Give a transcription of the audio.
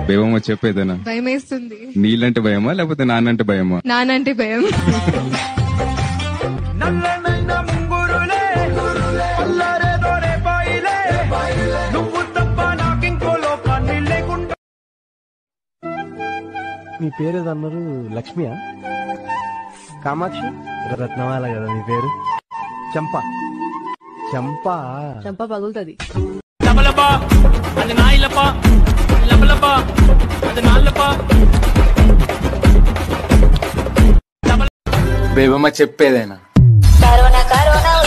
బేబమ్మ చెప్పేదేనా భయం వేస్తుంది నీళ్ళంటే భయమా లేకపోతే నాన్నంటే భయమా నానంటే భయం నల్లనైన ముంగురులే అల్లరేదో రేపాయిలే నువ్వు తప్ప నాకింకో లోకాన్ని లేకుండా మీ పేరు ఏదో అన్నారు లక్ష్మియా కామాక్షి రత్నమాల కదా మీ పేరు చంప చంప చంప పగులుతుంది లబలబా అది నాయిలపా లబలబా అది నాళ్ళపా బేబమ్మ చెప్పేదేనా కరోనా కరోనా